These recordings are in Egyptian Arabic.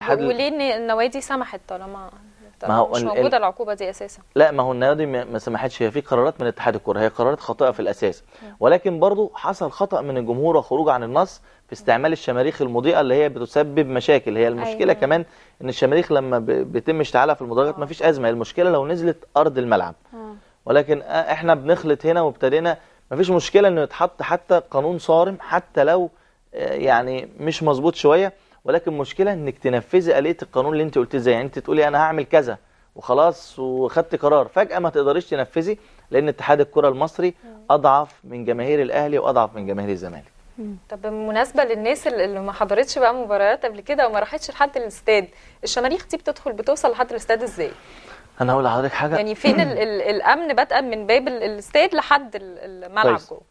الاتحاد ال- وليه إن النوادي سمحت طالما ما هو طالما مش ال- موجوده ال- العقوبه دي اساسا لا ما هو النادي ما ما سمحتش هي في قرارات من اتحاد الكره هي قرارات خاطئه في الاساس ولكن برضو حصل خطا من الجمهور وخروج عن النص في استعمال الشماريخ المضيئه اللي هي بتسبب مشاكل هي المشكله أيوة. كمان ان الشماريخ لما ب- بيتم اشتعالها في المدرجات ما فيش ازمه المشكله لو نزلت ارض الملعب آه. ولكن آه، احنا بنخلط هنا وابتدينا ما فيش مشكله انه يتحط حتى قانون صارم حتى لو آه، يعني مش مظبوط شويه ولكن مشكله انك تنفذي آلية القانون اللي انت قلتيه ازاي يعني انت تقولي انا هعمل كذا وخلاص وخدت قرار فجأة ما تقدريش تنفذي لأن اتحاد الكرة المصري أضعف من جماهير الأهلي وأضعف من جماهير الزمالك طب بالمناسبه للناس اللي اللي ما حضرتش بقى مباريات قبل كده وما راحتش لحد الاستاد الشماريخ دي بتدخل بتوصل لحد الاستاد ازاي أنا هقول لحضرتك حاجة يعني فين ال ال الامن بدءا من باب ال- الاستاد لحد ال- الملعب كويس. جوه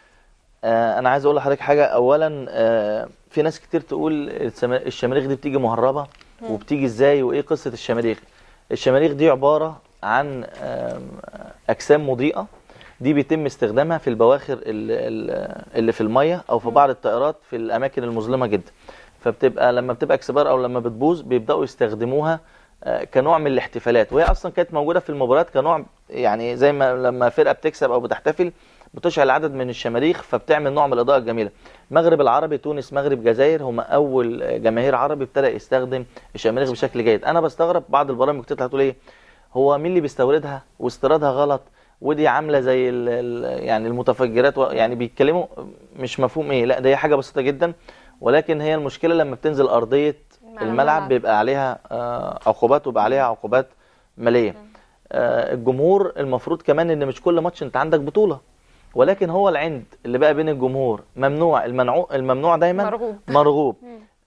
آه أنا عايز أقول لحضرتك حاجة أولا آه في ناس كتير تقول السما- الشماريخ دي بتيجي مهربة وبتيجي إزاي وإيه قصة الشماريخ الشماريخ دي عبارة عن آم، أجسام مضيئة دي بيتم استخدامها في البواخر ال- ال- اللي في المية أو في بعض الطائرات في الأماكن المظلمة جدا فبتبقى لما بتبقى اكسبار أو لما بتبوظ بيبدأوا يستخدموها آه، كنوع من الاحتفالات وهي أصلا كانت موجودة في المباريات كنوع يعني زي ما لما فرقة بتكسب أو بتحتفل بتشعل عدد من الشماريخ فبتعمل نوع من الإضاءة الجميلة المغرب العربي تونس مغرب جزائر هم أول جماهير عربي ابتدى يستخدم الشماريخ بشكل جيد أنا بستغرب بعض البرامج بتطلع تقول إيه هو مين اللي بيستوردها واستيرادها غلط ودي عامله زي ال ال يعني المتفجرات و- يعني بيتكلموا مش مفهوم ايه لا ده هي حاجه بسيطه جدا ولكن هي المشكله لما بتنزل ارضيه الملعب. الملعب بيبقى عليها آه، عقوبات وبيبقى عليها عقوبات ماليه آه، الجمهور المفروض كمان ان مش كل ماتش انت عندك بطوله ولكن هو العند اللي بقى بين الجمهور ممنوع الممنوع الممنوع دايما مرغوب. مرغوب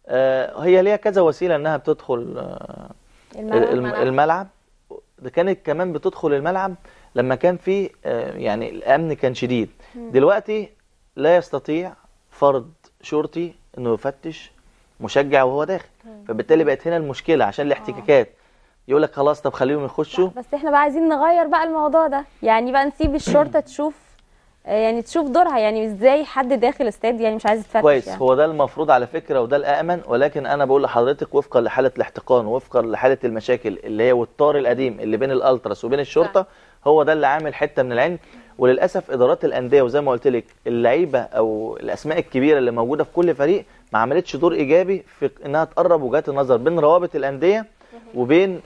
آه، هي ليها كذا وسيله انها بتدخل آه، الملعب. الم- الملعب ده كانت كمان بتدخل الملعب لما كان في آه، يعني الامن كان شديد دلوقتي لا يستطيع فرد شرطي انه يفتش مشجع وهو داخل فبالتالي بقت هنا المشكله عشان الاحتكاكات يقول لك خلاص طب خليهم يخشوا بس احنا بقى عايزين نغير بقى الموضوع ده يعني بقى نسيب الشرطه تشوف آه، يعني تشوف دورها يعني ازاي حد داخل استاد يعني مش عايز يتفتش كويس يعني. هو ده المفروض على فكره وده الامن ولكن انا بقول لحضرتك وفقا لحاله الاحتقان وفقا لحاله المشاكل اللي هي والطار القديم اللي بين الالتراس وبين الشرطه هو ده اللي عامل حته من العلم وللاسف ادارات الانديه وزي ما قلت لك اللعيبه او الاسماء الكبيره اللي موجوده في كل فريق ما عملتش دور ايجابي في انها تقرب وجهات النظر بين روابط الانديه وبين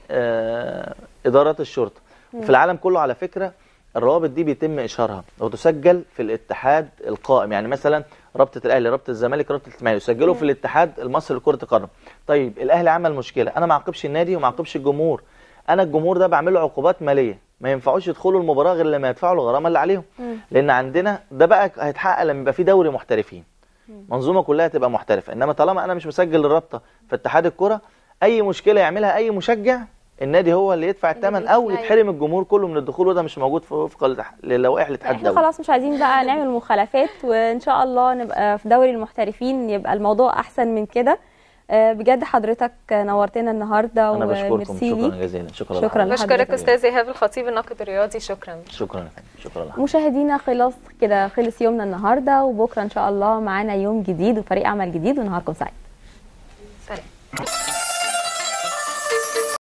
آه ادارات الشرطه وفي العالم كله على فكره الروابط دي بيتم اشهارها وتسجل في الاتحاد القائم يعني مثلا رابطه الاهلي رابطه الزمالك رابطه الاسماعيلي يسجلوا في الاتحاد المصري لكره القدم طيب الاهلي عمل مشكله انا ما اعاقبش النادي وما اعاقبش الجمهور انا الجمهور ده بعمل له عقوبات ماليه ما ينفعوش يدخلوا المباراه غير لما يدفعوا الغرامه اللي عليهم لان عندنا ده بقى هيتحقق لما يبقى في دوري محترفين منظومه كلها تبقى محترفه انما طالما انا مش مسجل الرابطه في اتحاد الكره اي مشكله يعملها اي مشجع النادي هو اللي يدفع الثمن او بيدفع. يتحرم الجمهور كله من الدخول وده مش موجود في وفق الاتح- للوائح الاتحاد احنا الدولي خلاص مش عايزين بقى نعمل مخالفات وان شاء الله نبقى في دوري المحترفين يبقى الموضوع احسن من كده آه، بجد حضرتك نورتنا النهارده انا بشكركم وميرسي شكرا ليك. جزيلا شكرا شكراً لحضرتك. بشكرك لحضرتك. استاذ ايهاب الخطيب الناقد الرياضي شكرا شكرا يا فندم. شكرا لحضرتك مشاهدينا خلاص كده خلص يومنا النهارده وبكره ان شاء الله معانا يوم جديد وفريق عمل جديد ونهاركم سعيد سلام